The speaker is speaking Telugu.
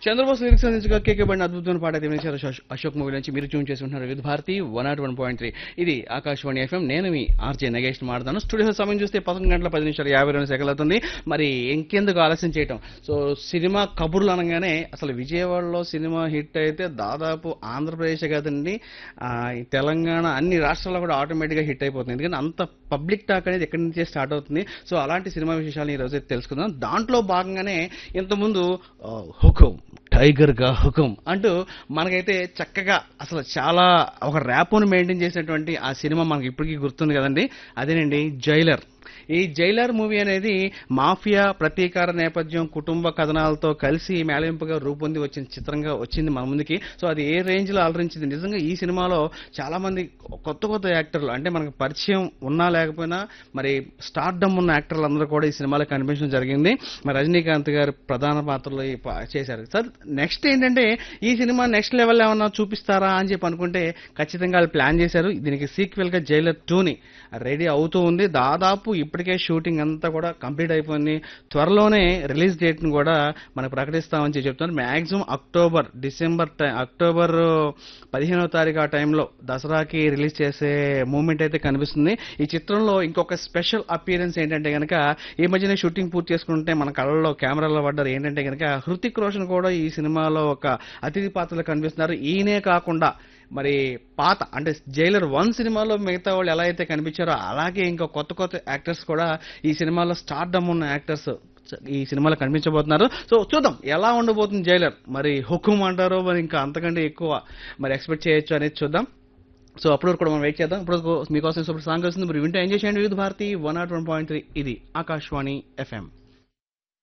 చంద్రబోస్ లిరిక్స్ అందించగా కేకేబడిన అద్భుతమైన పాట అయితే వినిచారు అశోక్- అశోక్ మూవీ నుంచి మీరు ట్యూన్ చేసుకుంటున్నారు with Bharati one nought one point three ఇది ఆకాశవాణి ఎఫ్ఎం నేను మీ ఆర్జే నగేష్ మాట్లాడతాను స్టూడియో సమయం చూస్తే పదకొండు గంటల పది నిమిషాలు యాభై రెండు సెకండ్లు అవుతుంది మరి ఇంకెందుకు ఆలస్యం చేయటం సో సినిమా కబుర్లు అనగానే అసలు విజయవాడలో సినిమా హిట్ అయితే దాదాపు ఆంధ్రప్రదేశ్ కదండి ఆ, ఈ తెలంగాణ అన్ని రాష్ట్రాల్లో కూడా ఆటోమేటిక్గా హిట్ అయిపోతుంది ఎందుకంటే అంత పబ్లిక్ టాక్ అనేది ఎక్కడి నుంచే స్టార్ట్ అవుతుంది సో అలాంటి సినిమా విశేషాలను ఈ రోజు అయితే తెలుసుకుందాం దాంట్లో భాగంగానే ఇంతకుముందు ఆ, హుకుం టైగర్ గా హుకుం అంటూ మనకైతే చక్కగా అసలు చాలా ఒక ర్యాప్ను మెయింటైన్ చేసినటువంటి ఆ సినిమా మనకి ఇప్పటికీ గుర్తుంది కదండి అదేనండి జైలర్ ఈ జైలర్ మూవీ అనేది మాఫియా ప్రతీకార నేపథ్యం కుటుంబ కథనాలతో కలిసి మేళవింపుగా రూపొంది వచ్చిన చిత్రంగా వచ్చింది మన ముందుకి సో అది ఏ రేంజ్ లో అలరించింది నిజంగా ఈ సినిమాలో చాలా మంది కొత్త కొత్త యాక్టర్లు అంటే మనకు పరిచయం ఉన్నా లేకపోయినా మరి స్టార్డమ్ ఉన్న యాక్టర్లు అందరూ కూడా ఈ సినిమాలో కనిపించడం జరిగింది మరి రజనీకాంత్ గారు ప్రధాన పాత్రలో ఈ ప- చేశారు సార్ నెక్స్ట్ ఏంటంటే ఈ సినిమా నెక్స్ట్ లెవెల్ ఏమన్నా చూపిస్తారా అని చెప్పి అనుకుంటే ఖచ్చితంగా వాళ్ళు ప్లాన్ చేశారు దీనికి సీక్వెల్ గా జైలర్ టూని రెడీ అవుతూ ఉంది దాదాపు ఇప్పటికే షూటింగ్ అంతా కూడా కంప్లీట్ అయిపోయింది త్వరలోనే రిలీజ్ డేట్ ను కూడా మనకు ప్రకటిస్తామని చెప్పి చెప్తున్నారు మాక్సిమం అక్టోబర్ డిసెంబర్ టై- అక్టోబర్ పదిహేనవ తారీఖు ఆ టైంలో దసరాకి రిలీజ్ చేసే మూమెంట్ అయితే కనిపిస్తుంది ఈ చిత్రంలో ఇంకొక స్పెషల్ అపియరెన్స్ ఏంటంటే గనక ఈ మధ్యనే షూటింగ్ పూర్తి చేసుకుంటే మన కళ్ళలో కెమెరాలో పడ్డారు ఏంటంటే గనక హృతిక్ రోషన్ కూడా ఈ సినిమాలో ఒక అతిథి పాత్రలో కనిపిస్తున్నారు ఈయనే కాకుండా మరి పాత అంటే జైలర్ వన్ సినిమాలో మిగతా వాళ్ళు ఎలా అయితే కనిపించారో అలాగే ఇంకా కొత్త కొత్త యాక్టర్స్ కూడా ఈ సినిమాలో స్టార్డమ్ ఉన్న యాక్టర్స్ ఈ సినిమాలో కనిపించబోతున్నారు సో చూద్దాం ఎలా ఉండబోతుంది జైలర్ మరి హుకుం అంటారో మరి ఇంకా అంతకంటే ఎక్కువ మరి ఎక్స్పెక్ట్ చేయొచ్చు అనేది చూద్దాం సో అప్పుడు వరకు కూడా మనం వెయిట్ చేద్దాం ఇప్పుడు మీకోసం సూపర్ సాంగ్ వస్తుంది మరి వింటే ఎంజాయ్ చేయండి Vividh Bharati one nought one point three ఇది ఆకాశవాణి ఎఫ్ఎం